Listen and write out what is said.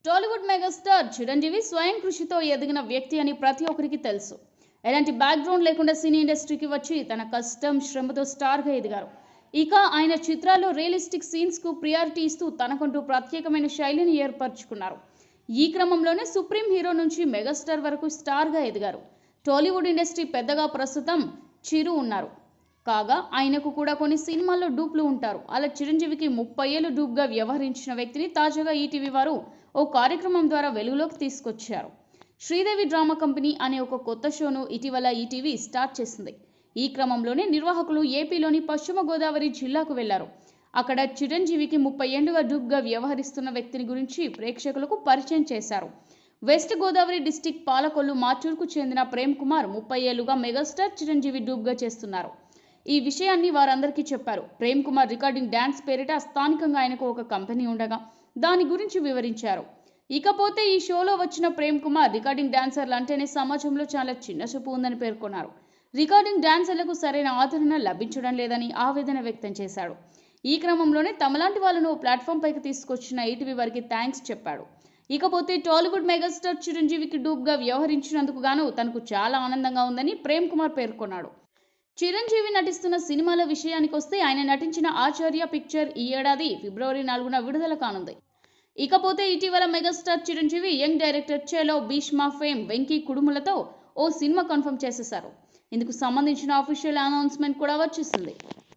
Tollywood megastar Chiranjeevi స్వయం కృషితో ఎదిగిన వ్యక్తి అని ప్రతి ఒక్కరికి తెలుసు ఎలాంటి బ్యాక్గ్రౌండ్ లేకుండా సినీ ఇండస్ట్రీకి వచ్చి తన కష్టం శ్రమతో స్టార్గా ఎదిగారు ఇక ఆయన చిత్రాల్లో రియలిస్టిక్ సీన్స్కు ప్రియారిటీ ఇస్తూ తనకంటూ ప్రత్యేకమైన శైలిని ఏర్పరచుకున్నారు ఈ క్రమంలోనే సుప్రీం హీరో నుంచి మెగాస్టార్ వరకు స్టార్గా ఎదిగారు టాలీవుడ్ ఇండస్ట్రీ పెద్దగా ప్రస్తుతం చిరు ఉన్నారు కాగా ఆయనకు కూడా కొన్ని సినిమాల్లో డూప్లు ఉంటారు అలా చిరంజీవికి ముప్పై ఏళ్ళు డూప్గా వ్యవహరించిన వ్యక్తిని తాజాగా ఈటీవీ వారు ఓ కార్యక్రమం ద్వారా వెలుగులోకి తీసుకొచ్చారు శ్రీదేవి డ్రామా కంపెనీ అనే ఒక కొత్త షోను ఇటీవల ఈటీవీ స్టార్ట్ చేసింది ఈ క్రమంలోనే నిర్వాహకులు ఏపీలోని పశ్చిమ గోదావరి జిల్లాకు వెళ్లారు అక్కడ చిరంజీవికి ముప్పై ఏళ్లుగా డూప్గా వ్యవహరిస్తున్న వ్యక్తిని గురించి ప్రేక్షకులకు పరిచయం చేశారు వెస్ట్ గోదావరి డిస్టిక్ పాలకొల్లు మాచూర్కు చెందిన ప్రేమ్ కుమార్ ముప్పై ఏళ్లుగా మెగాస్టార్ చిరంజీవి డూబ్గా చేస్తున్నారు ఈ విషయాన్ని వారందరికీ చెప్పారు ప్రేమ్ కుమార్ రికార్డింగ్ డ్యాన్స్ పేరిట స్థానికంగా ఆయనకు ఒక కంపెనీ ఉండగా దాని గురించి వివరించారు ఇకపోతే ఈ షోలో వచ్చిన ప్రేమ్ కుమార్ రికార్డింగ్ డాన్సర్లు అంటేనే సమాజంలో చాలా చిన్న చూపు ఉందని పేర్కొన్నారు రికార్డింగ్ డాన్సర్లకు సరైన ఆదరణ లభించడం లేదని ఆవేదన వ్యక్తం చేశాడు ఈ క్రమంలోనే తమలాంటి వాళ్ళను ప్లాట్ఫామ్ పైకి తీసుకొచ్చిన ఈటీవీ వారికి థ్యాంక్స్ చెప్పాడు ఇకపోతే టాలీవుడ్ మెగాస్టార్ చిరంజీవికి డూబ్గా వ్యవహరించినందుకు గాను తనకు చాలా ఆనందంగా ఉందని ప్రేమ్ కుమార్ పేర్కొన్నాడు చిరంజీవి నటిస్తున్న సినిమాల విషయానికి వస్తే ఆయన నటించిన ఆచార్య పిక్చర్ ఈ ఏడాది ఫిబ్రవరి నాలుగున విడుదల కానుంది ఇకపోతే ఇటీవల మెగాస్టార్ చిరంజీవి యంగ్ డైరెక్టర్ చేలో భీష్మా ఫేమ్ వెంకీ కుడుములతో ఓ సినిమా కన్ఫర్మ్ చేసేశారు ఇందుకు సంబంధించిన అఫీషియల్ అనౌన్స్మెంట్ కూడా వచ్చేసింది